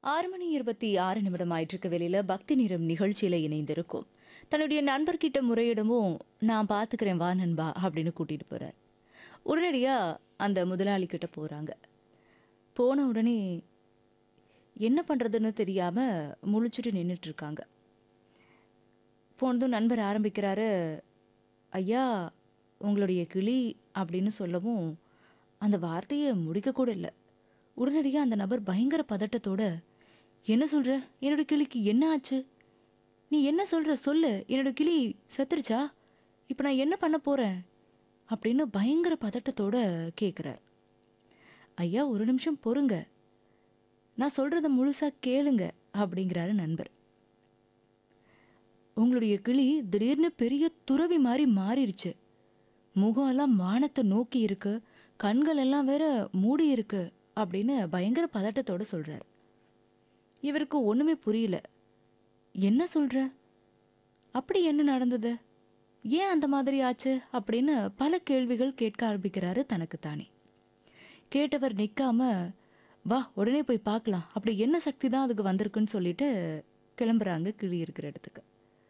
ஆறு மணி இருபத்தி ஆறு நிமிடம் ஆயிட்டிருக்க வெளியில பக்தி நிறம் நிகழ்ச்சியில இணைந்திருக்கும் தன்னுடைய நண்பர்கிட்ட முறையிடவும் நான் பாத்துக்கிறேன் வா நண்பா அப்படின்னு கூட்டிட்டு போறார் உடனடியா அந்த முதலாளி கிட்ட போறாங்க போன உடனே என்ன பண்றதுன்னு தெரியாம முழிச்சிட்டு நின்றுட்டு இருக்காங்க போனதும் நண்பர் ஆரம்பிக்கிறாரு ஐயா உங்களுடைய கிளி அப்படின்னு சொல்லவும் அந்த வார்த்தையை முடிக்க கூட இல்லை உடனடியாக அந்த நபர் பயங்கர பதட்டத்தோட என்ன சொல்ற என்னோட கிளிக்கு என்ன ஆச்சு நீ என்ன சொல்ற சொல்லு என்னோட கிளி செத்துருச்சா இப்போ நான் என்ன பண்ண போறேன் அப்படின்னு பயங்கர பதட்டத்தோட கேட்குறார் ஐயா ஒரு நிமிஷம் பொறுங்க நான் சொல்றத முழுசா கேளுங்க அப்படிங்கிறாரு நண்பர் உங்களுடைய கிளி திடீர்னு பெரிய துறவி மாதிரி மாறிடுச்சு முகம் எல்லாம் வானத்தை நோக்கி இருக்கு கண்கள் எல்லாம் வேற மூடி இருக்கு அப்படின்னு பயங்கர பதட்டத்தோட சொல்றார் இவருக்கு ஒண்ணுமே புரியல என்ன சொல்ற அப்படி என்ன நடந்தது ஏன் அந்த மாதிரி ஆச்சு அப்படின்னு பல கேள்விகள் கேட்க ஆரம்பிக்கிறாரு தனக்கு தானே கேட்டவர் நிக்காம வா உடனே போய் பார்க்கலாம் அப்படி என்ன சக்தி தான் அதுக்கு வந்திருக்குன்னு சொல்லிட்டு கிளம்புறாங்க கிளி இருக்கிற இடத்துக்கு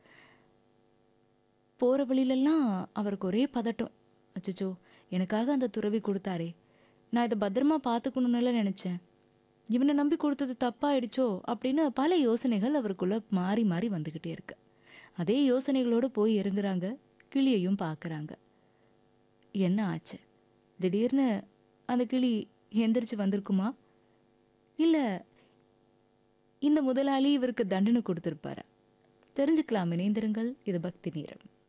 போற வழியிலெல்லாம் அவருக்கு ஒரே பதட்டம் அச்சச்சோ எனக்காக அந்த துறவி கொடுத்தாரே நான் இதை பத்திரமா பார்த்துக்கணும்னுல நினைச்சேன் இவனை நம்பி கொடுத்தது தப்பாயிடுச்சோ அப்படின்னு பல யோசனைகள் அவருக்குள்ள மாறி மாறி வந்துகிட்டே இருக்கு அதே யோசனைகளோடு போய் இறங்குறாங்க கிளியையும் பார்க்கறாங்க என்ன ஆச்சு திடீர்னு அந்த கிளி எந்திரிச்சு வந்திருக்குமா இல்ல இந்த முதலாளி இவருக்கு தண்டனை கொடுத்திருப்பாரா தெரிஞ்சுக்கலாம் இணைந்திருங்கள் இது பக்தி நேரம்